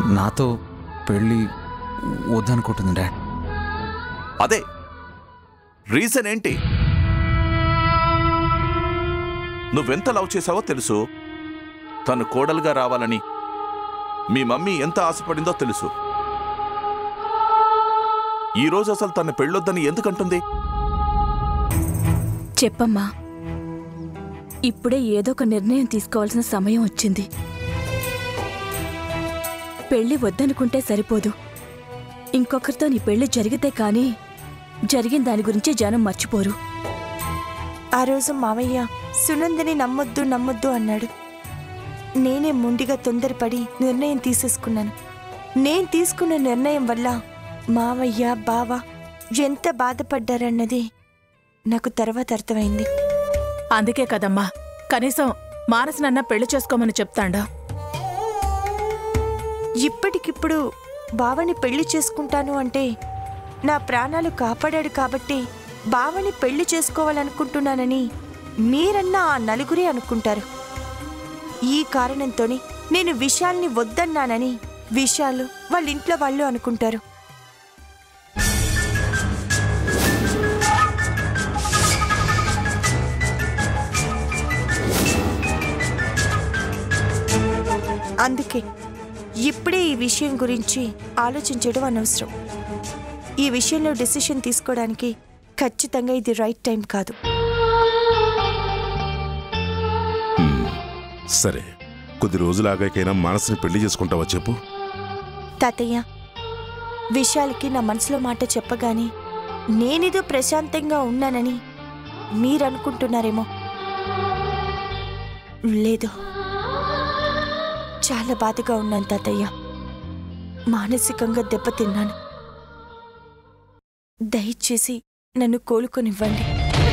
నాతో పెళ్ళి వద్దనుకుంటుంది డాడ్ అదే రీజన్ ఏంటి నువ్వెంత లవ్ చేసావో తెలుసు తను కోడలుగా రావాలని మీ మమ్మీ ఎంత ఆశపడిందో తెలుసు ఈ రోజు అసలు తన పెళ్ళొద్దని ఎందుకంటుంది చెప్పమ్మా ఇప్పుడే ఏదో ఒక నిర్ణయం తీసుకోవాల్సిన సమయం వచ్చింది పెళ్లి వద్దనుకుంటే సరిపోదు ఇంకొకరితో నీ పెళ్లి జరిగితే కానీ జరిగిన దాని గురించి జనం మర్చిపోరు ఆ రోజు మావయ్య సునందని నమ్మొద్దు నమ్మొద్దు అన్నాడు నేనే ముందుగా తొందరపడి నిర్ణయం తీసేసుకున్నాను నేను తీసుకున్న నిర్ణయం వల్ల మావయ్య బావ ఎంత బాధపడ్డారన్నది నాకు తర్వాత అర్థమైంది అందుకే కదమ్మా కనీసం మానసనన్నా పెళ్లి చేసుకోమని చెప్తాండా ఇప్పటికిప్పుడు బావని పెళ్లి చేసుకుంటాను అంటే నా ప్రాణాలు కాపాడాడు కాబట్టి బావని పెళ్లి చేసుకోవాలనుకుంటున్నానని మీరన్నా ఆ నలుగురే అనుకుంటారు ఈ కారణంతోనే నేను విశాల్ని వద్దన్నానని విశాలు వాళ్ళ ఇంట్లో వాళ్ళు అనుకుంటారు అందుకే ఇప్పుడే ఈ విషయం గురించి ఆలోచించడం అనవసరం ఈ విషయంలో డెసిషన్ తీసుకోవడానికి ఖచ్చితంగా ఇది రైట్ టైం కాదు సరే కొద్ది రోజులాగాకైనా మనసుని పెళ్లి చేసుకుంటావా చెప్పు తాతయ్య విశాల్కి నా మనసులో మాట చెప్పగానే నేనేదో ప్రశాంతంగా ఉన్నానని మీరనుకుంటున్నారేమో లేదు చాలా బాధగా ఉన్నాను తాతయ్య మానసికంగా దెబ్బతిన్నాను దయచేసి నన్ను కోలుకొనివ్వండి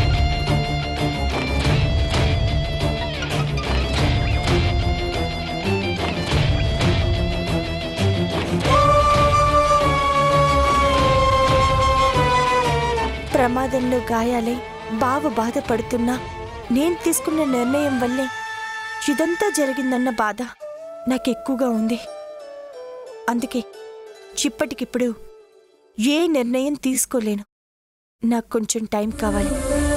ప్రమాదంలో గాయాలై బావ బాధపడుతున్నా నేను తీసుకున్న నిర్ణయం వల్లే ఇదంతా జరిగిందన్న బాధ నాకెక్కువగా ఉంది అందుకే ఇప్పటికిప్పుడు ఏ నిర్ణయం తీసుకోలేను నాకు కొంచెం టైం కావాలి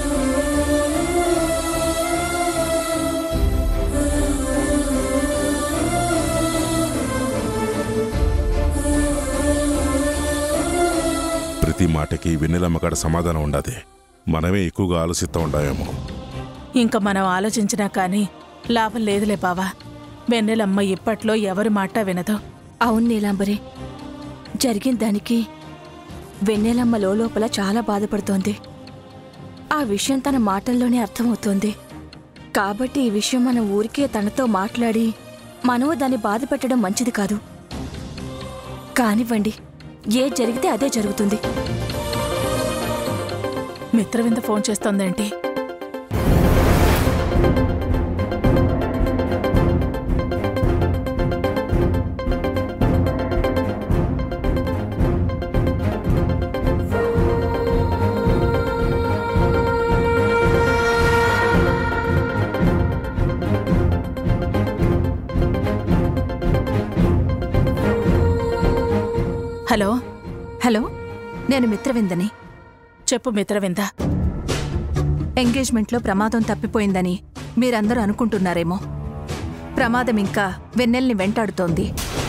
ప్రతి మాటకి వెన్నెలమ్మకాడ సమాధానం ఉండదే మనమే ఎక్కువగా ఆలోచిస్తూ ఉండామేమో ఇంక మనం ఆలోచించినా కానీ లాభం లేదులే బావా వెన్నెలమ్మ ఇప్పట్లో ఎవరి మాట వినదు అవును నీలాంబరి జరిగిన దానికి వెన్నెలమ్మ లోపల చాలా బాధపడుతోంది ఆ విషయం తన మాటల్లోనే అర్థమవుతోంది కాబట్టి ఈ విషయం మన ఊరికే తనతో మాట్లాడి మనము దాన్ని బాధ పెట్టడం మంచిది కాదు కానివ్వండి ఏ జరిగితే అదే జరుగుతుంది మిత్రవింద ఫోన్ చేస్తోందేంటి హలో హలో నేను మిత్రవిందని చెప్పు మిత్రవింద ఎంగేజ్మెంట్లో ప్రమాదం తప్పిపోయిందని మీరందరూ అనుకుంటున్నారేమో ప్రమాదం ఇంకా వెన్నెల్ని వెంటాడుతోంది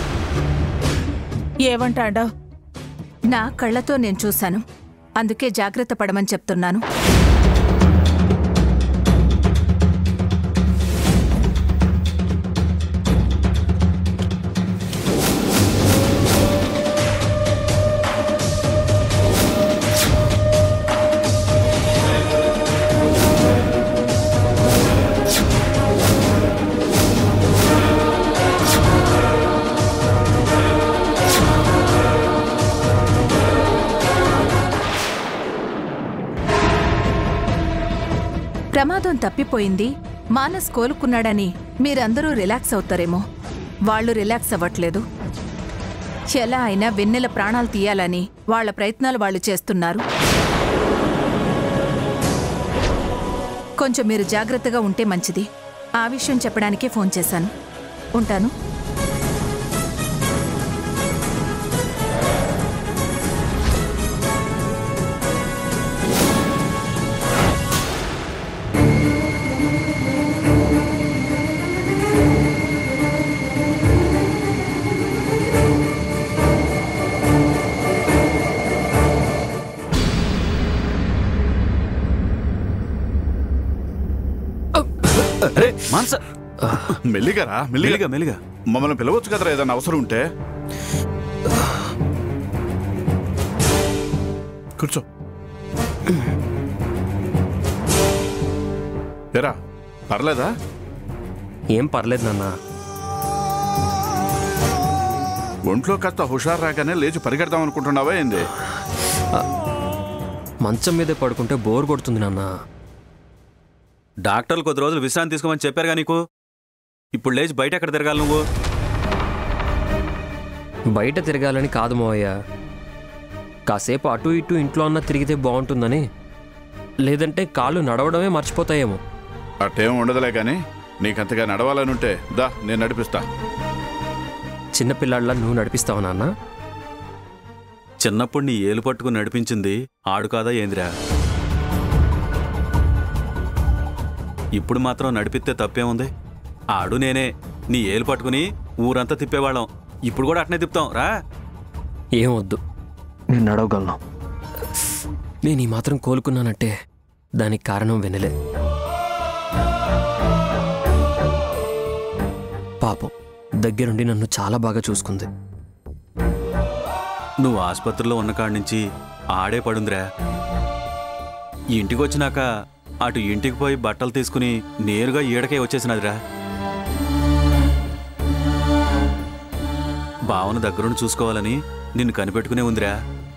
ఏమంటాడావు నా కళ్ళతో నేను చూశాను అందుకే జాగ్రత్త పడమని చెప్తున్నాను ప్రమాదం తప్పిపోయింది మానస్ కోలుకున్నాడని మీరందరూ రిలాక్స్ అవుతారేమో వాళ్ళు రిలాక్స్ అవ్వట్లేదు ఎలా అయినా వెన్నెల ప్రాణాలు తీయాలని వాళ్ళ ప్రయత్నాలు వాళ్ళు చేస్తున్నారు కొంచెం మీరు జాగ్రత్తగా ఉంటే మంచిది ఆ విషయం చెప్పడానికే ఫోన్ చేశాను ఉంటాను మాన్స మెల్లిగారా మెల్లిగా మెల్లిగా మెల్లిగా మమ్మల్ని పిలవచ్చు కదరా ఏదన్నా అవసరం ఉంటే కూర్చో ఎరా పర్లేదా ఏం పర్లేదు నాన్న ఒంట్లో కాస్త హుషారు రాగానే లేచి పరిగెడదాం అనుకుంటున్నావా ఏంది మంచం మీదే పడుకుంటే బోర్ కొడుతుంది నాన్న డాక్టర్లు కొద్ది రోజులు విశ్రాంతి తీసుకోమని చెప్పారుగా నీకు ఇప్పుడు లేచి బయట ఎక్కడ తిరగాలి నువ్వు బయట తిరగాలని కాదు మోయ్య కాసేపు అటు ఇటు ఇంట్లో అన్న తిరిగితే బాగుంటుందని లేదంటే కాళ్ళు నడవడమే మర్చిపోతాయేమో అట్టేం ఉండదులే కానీ నీకంతగా నడవాలని ఉంటే దా నేను నడిపిస్తా చిన్నపిల్లాళ్ళ నువ్వు నడిపిస్తావా నాన్న చిన్నప్పుడు నీ ఏలు పట్టుకుని నడిపించింది ఆడు కాదా ఏందిరా ఇప్పుడు మాత్రం నడిపిస్తే తప్పేముంది ఆడు నేనే నీ ఏలు పట్టుకుని ఊరంతా తిప్పేవాళ్ళం ఇప్పుడు కూడా అట్నే తిప్పుతాం రా ఏం వద్దు నేను నడవగలను నేను ఈ మాత్రం కోలుకున్నానంటే దానికి కారణం వినలే పాపం దగ్గరుండి నన్ను చాలా బాగా చూసుకుంది నువ్వు ఆసుపత్రిలో ఉన్న కాడి నుంచి ఆడే పడుందిరా ఇంటికి వచ్చినాక అటు ఇంటికి పోయి బట్టలు తీసుకుని నేరుగా ఈడకే వచ్చేసినదిరా భావన దగ్గరుండి చూసుకోవాలని నిన్ను కనిపెట్టుకునే ఉందిరా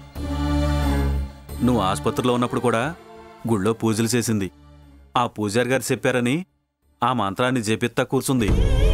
నువ్వు ఆసుపత్రిలో ఉన్నప్పుడు కూడా గుళ్ళో పూజలు చేసింది ఆ పూజారి గారు చెప్పారని ఆ మంత్రాన్ని జపిత్తా కూర్చుంది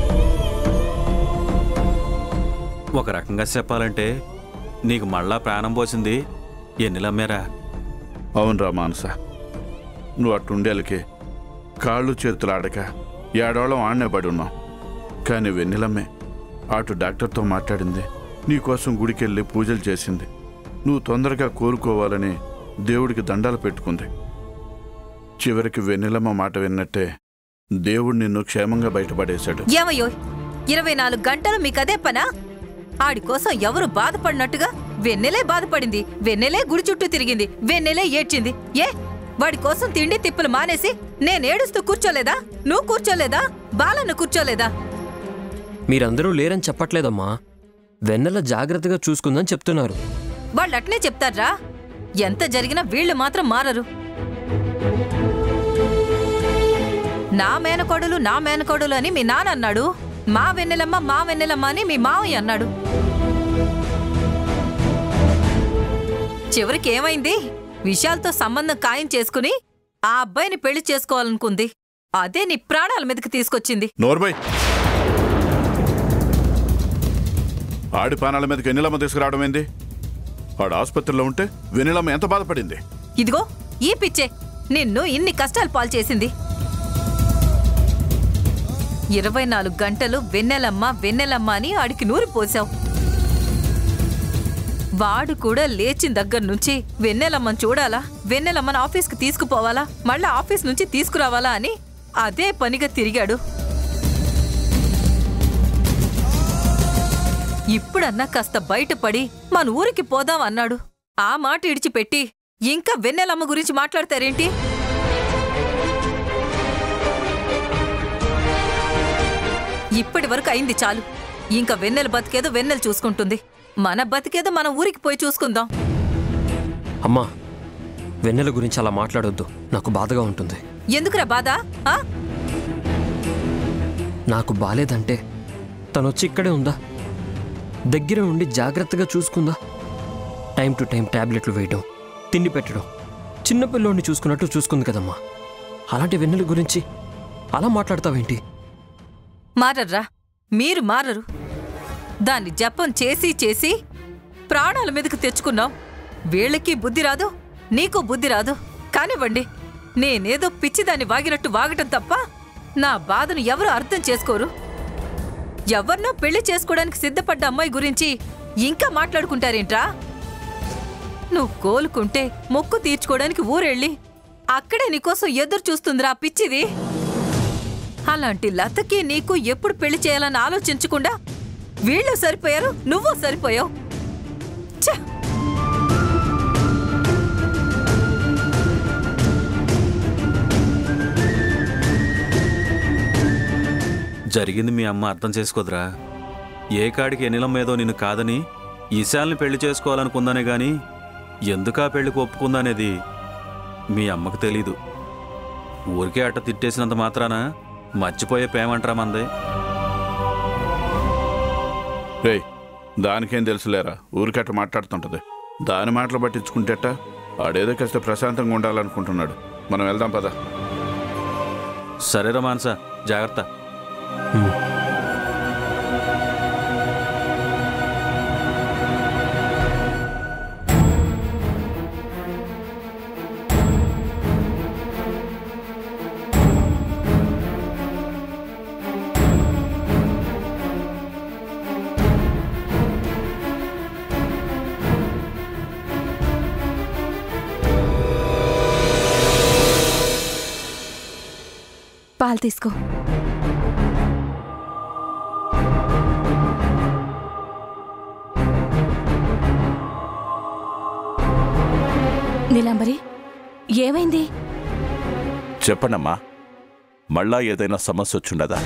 ఒక రకంగా చెప్పాలంటే నీకు మళ్ళా ప్రాణం పోసింది ఎన్నిలమ్మేరా అవునరా మానస నువ్వు అట్టుండేలకి కాళ్ళు చేతులు ఆడక ఏడోళం ఆడనే పడి ఉన్నాం కానీ వెన్నెలమ్మే అటు డాక్టర్తో మాట్లాడింది నీకోసం గుడికెళ్ళి పూజలు చేసింది నువ్వు తొందరగా కోలుకోవాలని దేవుడికి దండాలు పెట్టుకుంది చివరికి వెన్నెలమ్మ మాట విన్నట్టే దేవుడు నిన్ను క్షేమంగా బయటపడేశాడు ఏమయ్యో ఇరవై నాలుగు గంటలు మీకదే పనా ఆడి కోసం ఎవరు బాధపడినట్టుగా వెన్నెలే బాధపడింది వెన్నెలే గుడి చుట్టూ తిరిగింది వెన్నెలే ఏడ్చింది ఏ వాడి కోసం తిండి తిప్పులు మానేసి నేనేడుస్తూ కూర్చోలేదా నువ్వు కూర్చోలేదా బాలన్న కూర్చోలేదా మీరందరూ లేరని చెప్పట్లేదమ్మా వెన్నెల జాగ్రత్తగా చూసుకుందని చెప్తున్నారు వాళ్ళు అట్లే చెప్తారా ఎంత జరిగినా వీళ్ళు మాత్రం మారరు నా మేనకోడలు నా మేనకోడలు అని మీ నాన్న అన్నాడు మా వెన్నెలమ్మ మా వెన్నెలమ్మ అని మీ మావయ్య అన్నాడు చివరికి ఏమైంది విశాల్తో సంబంధం ఖాయం చేసుకుని ఆ అబ్బాయిని పెళ్లి చేసుకోవాలనుకుంది అదే నీ ప్రాణాల మీదకి తీసుకొచ్చింది నోర్బై ఆడి పానాల మీదకి వెన్నెలమ్మ తీసుకురావడం ఏంది ఆడు ఆసుపత్రిలో ఉంటే వెన్నెలమ్మ ఎంత బాధపడింది ఇదిగో ఈ పిచ్చే నిన్ను ఇన్ని కష్టాలు పాలు చేసింది ఇరవై నాలుగు గంటలు వెన్నెలమ్మ వెన్నెలమ్మ అని ఆడికి నూరి పోసావు వాడు కూడా లేచిన దగ్గర నుంచి వెన్నెలమ్మని చూడాలా వెన్నెలమ్మని ఆఫీస్కి తీసుకుపోవాలా మళ్ళా ఆఫీస్ నుంచి తీసుకురావాలా అని అదే పనిగా తిరిగాడు ఇప్పుడన్నా కాస్త బయటపడి మన ఊరికి పోదాం అన్నాడు ఆ మాట ఇడిచిపెట్టి ఇంకా వెన్నెలమ్మ గురించి మాట్లాడతారేంటి ఇప్పటి వరకు అయింది చాలు ఇంకా వెన్నెల బతికేదో వెన్నెల చూసుకుంటుంది మన బతికేదో మన ఊరికి పోయి చూసుకుందాం అమ్మా వెన్నెల గురించి అలా మాట్లాడొద్దు నాకు బాధగా ఉంటుంది ఎందుకురా బాధ ఆ? నాకు బాలేదంటే తనొచ్చి ఇక్కడే ఉందా దగ్గర ఉండి జాగ్రత్తగా చూసుకుందా టైం టు టైం టాబ్లెట్లు వేయడం తిండి పెట్టడం చిన్నపిల్లోడిని చూసుకున్నట్టు చూసుకుంది కదమ్మా అలాంటి వెన్నెల గురించి అలా మాట్లాడతావేంటి మారర్రా మీరు మారరు దాన్ని జపం చేసి చేసి ప్రాణాల మీదకు తెచ్చుకున్నాం వీళ్ళకి బుద్ధి రాదు నీకు బుద్ధి రాదు కానివ్వండి నేనేదో పిచ్చిదాన్ని వాగినట్టు వాగటం తప్ప నా బాధను ఎవరు అర్థం చేసుకోరు ఎవరినో పెళ్లి చేసుకోవడానికి సిద్ధపడ్డ అమ్మాయి గురించి ఇంకా మాట్లాడుకుంటారేంట్రా నువ్వు కోలుకుంటే మొక్కు తీర్చుకోవడానికి ఊరెళ్ళి అక్కడే నీకోసం ఎదురు చూస్తుందిరా ఆ పిచ్చిది అలాంటి లతకి నీకు ఎప్పుడు పెళ్లి చేయాలని ఆలోచించకుండా వీళ్ళు సరిపోయారు నువ్వు సరిపోయావు ఛ! జరిగింది మీ అమ్మ అర్థం చేసుకోదురా ఏ కాడికి ఎన్నిలం ఏదో నిన్ను కాదని ఈశాల్ని పెళ్లి చేసుకోవాలనుకుందానే గాని ఎందుకా పెళ్లికి ఒప్పుకుందనేది మీ అమ్మకు తెలీదు ఊరికే అట్ట తిట్టేసినంత మాత్రాన మర్చిపోయే పేమంటరా మందే రేయ్ దానికేం తెలుసులేరా ఊరికట్ట మాట్లాడుతుంటది దాని మాటలు పట్టించుకుంటేట ఆడేదో కాస్త ప్రశాంతంగా ఉండాలనుకుంటున్నాడు మనం వెళ్దాం పద సరేరా మానస జాగ్రత్త పాలు తీసుకో నీలాంబరి ఏమైంది చెప్పండమ్మా మళ్ళా ఏదైనా సమస్య వచ్చుండదా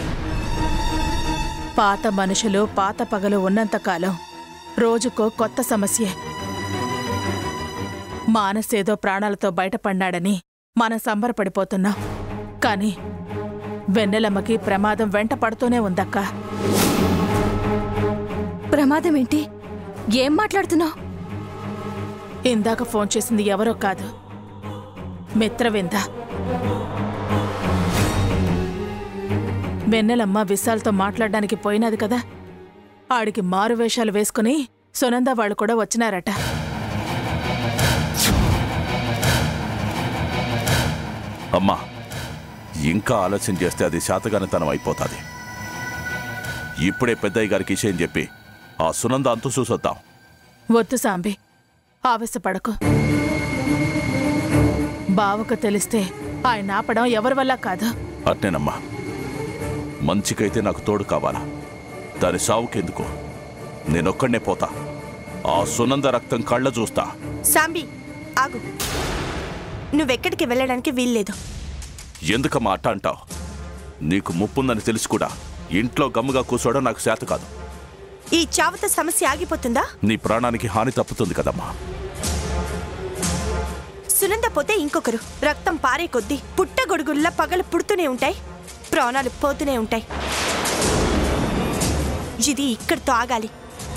పాత మనుషులు పాత పగలు ఉన్నంతకాలం రోజుకో కొత్త సమస్యే మానసేదో ప్రాణాలతో బయటపడ్డాడని మనం సంబరపడిపోతున్నాం కానీ వెన్నెలమ్మకి ప్రమాదం వెంట పడుతూనే ఉందక్కా ప్రమాదం ఏంటి ఏం మాట్లాడుతున్నావు ఇందాక ఫోన్ చేసింది ఎవరో కాదు మిత్రవింద వెన్నెలమ్మ విశాల్తో మాట్లాడడానికి పోయినది కదా ఆడికి మారు వేషాలు వేసుకుని సునంద వాళ్ళు కూడా వచ్చినారట అమ్మా ఇంకా ఆలస్యం చేస్తే అది శాతగానితనం అయిపోతుంది ఇప్పుడే పెద్దయ్య గారికి విషయం చెప్పి ఆ సునంద అంతు చూసొద్దాం వద్దు సాంబి ఆవేశపడకు బావకు తెలిస్తే ఆయన ఆపడం ఎవరి వల్ల కాదు అట్నేనమ్మా మంచికైతే నాకు తోడు కావాలా దాని సావుకెందుకు నేనొక్కడనే పోతా ఆ సునంద రక్తం కళ్ళ చూస్తా సాంబి ఆగు నువ్వెక్కడికి వెళ్ళడానికి వీల్లేదు ఎందుకమ్మా అట్ట అంటావు నీకు ముప్పుందని తెలిసి కూడా ఇంట్లో గమ్ముగా కూర్చోవడం నాకు శాత కాదు ఈ చావత సమస్య ఆగిపోతుందా నీ ప్రాణానికి హాని తప్పుతుంది కదమ్మా సునంద పోతే ఇంకొకరు రక్తం పారే కొద్దీ పుట్టగొడుగుల్లా పగలు పుడుతూనే ఉంటాయి ప్రాణాలు పోతూనే ఉంటాయి ఇది ఇక్కడితో ఆగాలి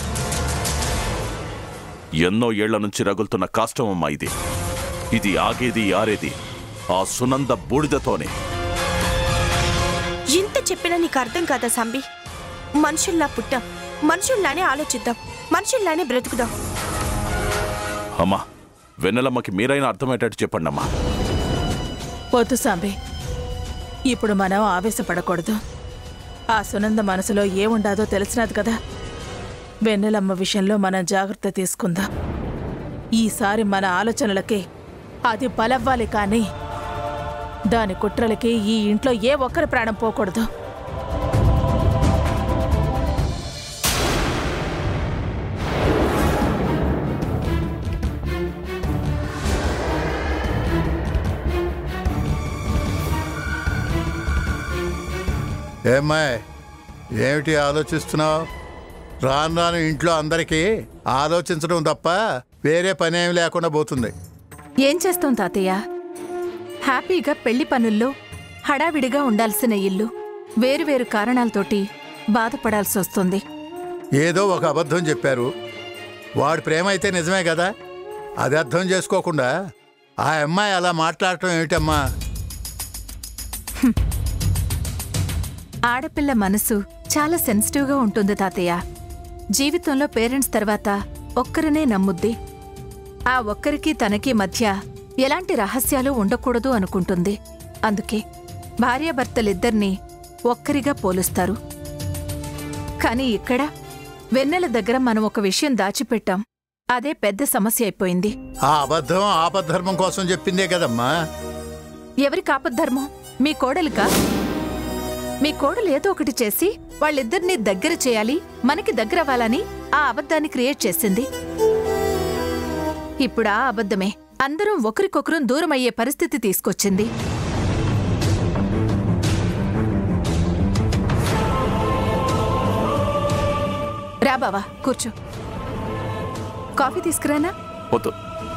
ఎన్నో ఏళ్ల నుంచి రగులుతున్న కాష్టమమ్మా ఇది ఇది ఆగేది ఆరేది ఆ సునంద బూడిదతోనే ఇంత చెప్పినా నీకు అర్థం కాదా సంబి మనుషుల్లా పుట్టాం మనుషుల్లానే ఆలోచిద్దాం మనుషుల్లానే బ్రతుకుదాం అమ్మా వెన్నెలమ్మకి మీరైనా అర్థమయ్యేటట్టు చెప్పండి అమ్మా వద్దు సాంబి ఇప్పుడు మనం ఆవేశపడకూడదు ఆ సునంద మనసులో ఏముండాదో తెలిసినది కదా వెన్నెలమ్మ విషయంలో మనం జాగ్రత్త తీసుకుందాం ఈసారి మన ఆలోచనలకి అది బలవ్వాలి కానీ దాని కుట్రలకి ఈ ఇంట్లో ఏ ఒక్కరి ప్రాణం పోకూడదు ఏమ్మాయ్ ఏమిటి ఆలోచిస్తున్నావు రాను రాను ఇంట్లో అందరికీ ఆలోచించడం తప్ప వేరే పని ఏమి లేకుండా పోతుంది ఏం చేస్తాం తాతయ్య హ్యాపీగా పెళ్లి పనుల్లో హడావిడిగా ఉండాల్సిన ఇల్లు వేరువేరు కారణాలతోటి బాధపడాల్సి వస్తుంది ఏదో ఒక అబద్ధం చెప్పారు వాడి ప్రేమ అయితే నిజమే కదా అది అర్థం చేసుకోకుండా ఆ అమ్మాయి అలా మాట్లాడటం ఏమిటమ్మా ఆడపిల్ల మనసు చాలా సెన్సిటివ్గా ఉంటుంది తాతయ్య జీవితంలో పేరెంట్స్ తర్వాత ఒక్కరినే నమ్ముద్ది ఆ ఒక్కరికి తనకి మధ్య ఎలాంటి రహస్యాలు ఉండకూడదు అనుకుంటుంది అందుకే భార్యాభర్తలిద్దరినీ ఒక్కరిగా పోలుస్తారు కానీ ఇక్కడ వెన్నెల దగ్గర మనం ఒక విషయం దాచిపెట్టాం అదే పెద్ద సమస్య అయిపోయింది ఆ అబద్ధం ఆపద్ధర్మం కోసం చెప్పిందే కదమ్మా ఎవరి కాపద్ధర్మం మీ కోడలికా మీ కోడలు ఏదో ఒకటి చేసి వాళ్ళిద్దరినీ దగ్గర చేయాలి మనకి దగ్గర అవ్వాలని ఆ అబద్ధాన్ని క్రియేట్ చేసింది ఇప్పుడు ఆ అబద్ధమే అందరం ఒకరికొకరు దూరం అయ్యే పరిస్థితి తీసుకొచ్చింది రా బావా కూర్చో కాఫీ తీసుకురానా వద్దు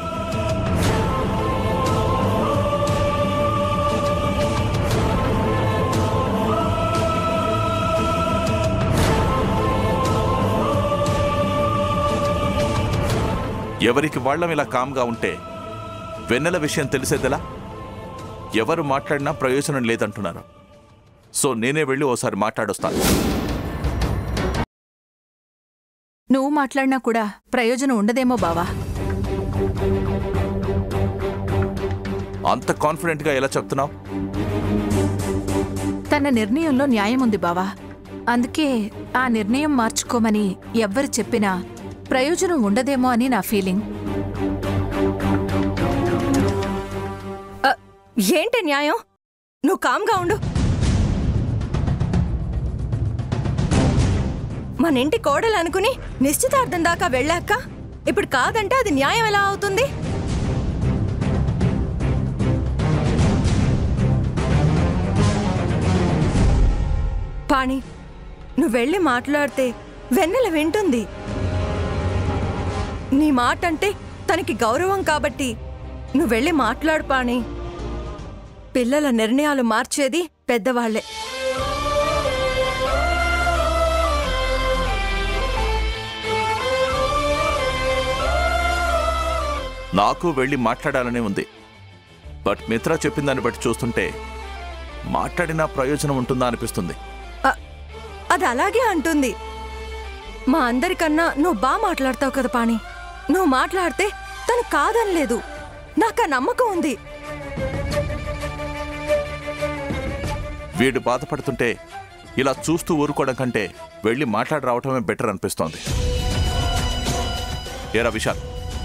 ఎవరికి వాళ్ళం ఇలా కామ్గా ఉంటే వెన్నెల విషయం తెలిసేదెలా ఎవరు మాట్లాడినా ప్రయోజనం లేదంటున్నారు సో నేనే వెళ్ళి ఓసారి మాట్లాడొస్తాను నువ్వు మాట్లాడినా కూడా ప్రయోజనం ఉండదేమో బావా అంత కాన్ఫిడెంట్గా ఎలా చెప్తున్నావు తన నిర్ణయంలో న్యాయం ఉంది బావా అందుకే ఆ నిర్ణయం మార్చుకోమని ఎవ్వరు చెప్పినా ప్రయోజనం ఉండదేమో అని నా ఫీలింగ్ ఏంటి న్యాయం నువ్వు కామ్గా ఉండు మన ఇంటి కోడలు అనుకుని నిశ్చితార్థం దాకా వెళ్ళాక ఇప్పుడు కాదంటే అది న్యాయం ఎలా అవుతుంది పాణి నువ్వు వెళ్ళి మాట్లాడితే వెన్నెల వింటుంది నీ మాట అంటే తనకి గౌరవం కాబట్టి నువ్వు వెళ్ళి మాట్లాడు పాణి పిల్లల నిర్ణయాలు మార్చేది పెద్దవాళ్లే నాకు వెళ్ళి మాట్లాడాలనే ఉంది బట్ మిత్ర చెప్పిన దాన్ని బట్టి చూస్తుంటే మాట్లాడినా ప్రయోజనం ఉంటుందా అనిపిస్తుంది అ- అది అలాగే అంటుంది మా అందరికన్నా నువ్వు బాగా మాట్లాడతావు కదా పాణి నువ్వు మాట్లాడితే తను కాదనలేదు నాకు ఆ నమ్మకం ఉంది వీడు బాధపడుతుంటే ఇలా చూస్తూ ఊరుకోవడం కంటే వెళ్ళి మాట్లాడి రావటమే బెటర్ అనిపిస్తోంది ఏరా విశాల్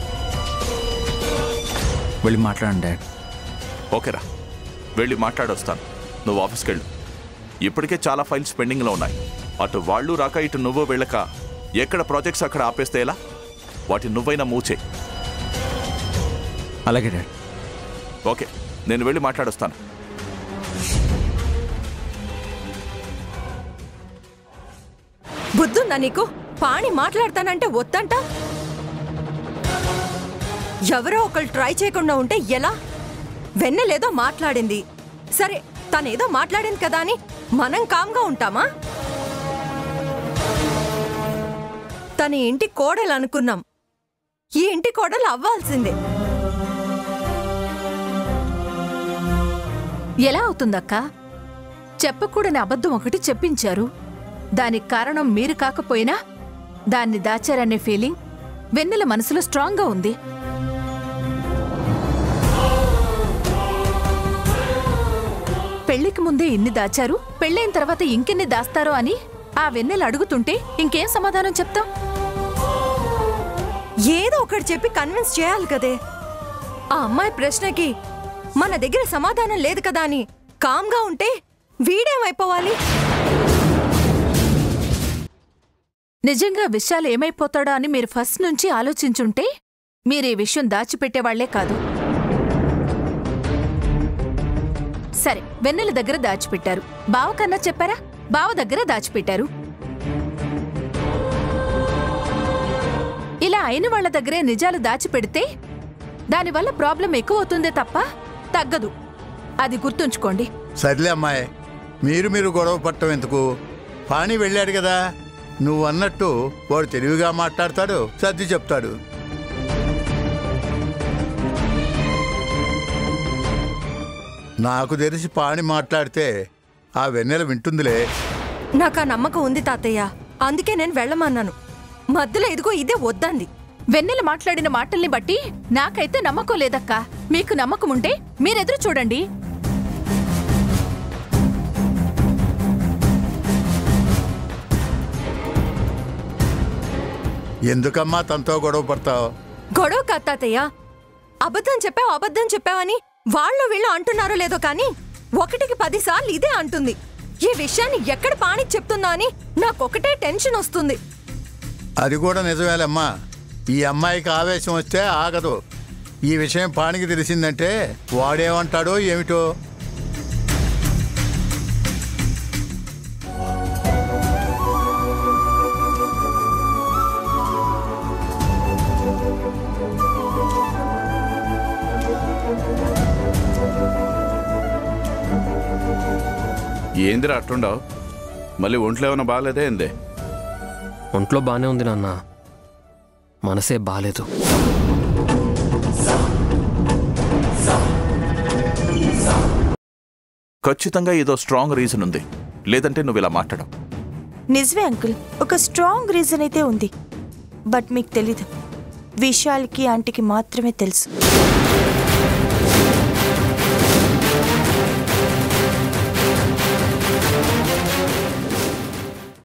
వెళ్ళి మాట్లాడండి డాడ్ ఓకేరా వెళ్ళి మాట్లాడొస్తాను నువ్వు ఆఫీస్కి వెళ్ళు ఇప్పటికే చాలా ఫైల్స్ పెండింగ్లో ఉన్నాయి అటు వాళ్ళు రాక ఇటు నువ్వు వెళ్ళక ఎక్కడ ప్రాజెక్ట్స్ అక్కడ ఆపేస్తే ఎలా వాటి నువ్వైనా మూవ్ చేయి అలాగే డాడ్ ఓకే నేను వెళ్ళి మాట్లాడొస్తాను బుద్ధుందా నీకు పాణి మాట్లాడతానంటే వద్దంట ఎవరో ఒకళ్ళు ట్రై చేయకుండా ఉంటే ఎలా వెన్నెలేదో మాట్లాడింది సరే తనేదో మాట్లాడింది కదా అని మనం కామ్గా ఉంటామా తన ఇంటి కోడలు అనుకున్నాం ఈ ఇంటి కోడలు అవ్వాల్సిందే ఎలా అవుతుందక్క చెప్పకూడని అబద్ధం ఒకటి చెప్పించారు దానికి కారణం మీరు కాకపోయినా దాన్ని దాచారనే ఫీలింగ్ వెన్నెల మనసులో స్ట్రాంగ్గా ఉంది పెళ్లికి ముందే ఇన్ని దాచారు పెళ్ళైన తర్వాత ఇంకెన్ని దాస్తారో అని ఆ వెన్నెల అడుగుతుంటే ఇంకేం సమాధానం చెప్తాం ఏదో ఒకటి చెప్పి కన్విన్స్ చేయాలి కదే ఆ అమ్మాయి ప్రశ్నకి మన దగ్గర సమాధానం లేదు కదా అని కామ్గా ఉంటే వీడేమైపోవాలి నిజంగా విశాల్ ఏమైపోతాడో అని మీరు ఫస్ట్ నుంచి ఆలోచించుంటే మీరు ఈ విషయం దాచిపెట్టేవాళ్లే కాదు సరే వెన్నెల దగ్గర దాచిపెట్టారు బావ కన్నా చెప్పారా బావ దగ్గర దాచిపెట్టారు ఇలా అయిన వాళ్ళ దగ్గరే నిజాలు దాచిపెడితే దానివల్ల ప్రాబ్లం ఎక్కువ అవుతుందే తప్ప తగ్గదు అది గుర్తుంచుకోండి సర్లే అమ్మాయి మీరు మీరు గొడవ పట్టం ఎందుకు పాణి వెళ్ళాడు కదా నువ్వు అన్నట్టు వాడు తెలివిగా మాట్లాడతాడు సర్ది చెప్తాడు నాకు తెలిసి పాణి మాట్లాడితే ఆ వెన్నెల వింటుందిలే నాకు ఆ నమ్మకం ఉంది తాతయ్య అందుకే నేను వెళ్ళమన్నాను మధ్యలో ఇదిగో ఇదే వద్దంది వెన్నెల మాట్లాడిన మాటల్ని బట్టి నాకైతే నమ్మకం లేదక్కా మీకు నమ్మకం ఉంటే మీరెదురు చూడండి ఎందుకమ్మా తనతో గొడవ పడతావు గొడవ కాదు తాతయ్య అబద్ధం చెప్పావు అబద్ధం చెప్పావని వాళ్ళు వీళ్ళు అంటున్నారో లేదో కానీ ఒకటికి పదిసార్లు ఇదే అంటుంది ఈ విషయాన్ని ఎక్కడ పాణి చెప్తుందా అని నాకొకటే టెన్షన్ వస్తుంది అది కూడా నిజమేలమ్మా ఈ అమ్మాయికి ఆవేశం వస్తే ఆగదు ఈ విషయం పానికి తెలిసిందంటే వాడేమంటాడో ఏమిటో ఏందిరా అట్టుండవు మళ్ళీ ఒంట్లో ఏమైనా బాగాలేదే ఏందే ఒంట్లో బాగానే ఉంది నాన్న మనసే బాలేదు ఖచ్చితంగా ఏదో స్ట్రాంగ్ రీజన్ ఉంది లేదంటే నువ్వు ఇలా మాట్లాడవు నిజమే అంకుల్ ఒక స్ట్రాంగ్ రీజన్ అయితే ఉంది బట్ మీకు తెలీదు విశాల్కి ఆంటీకి మాత్రమే తెలుసు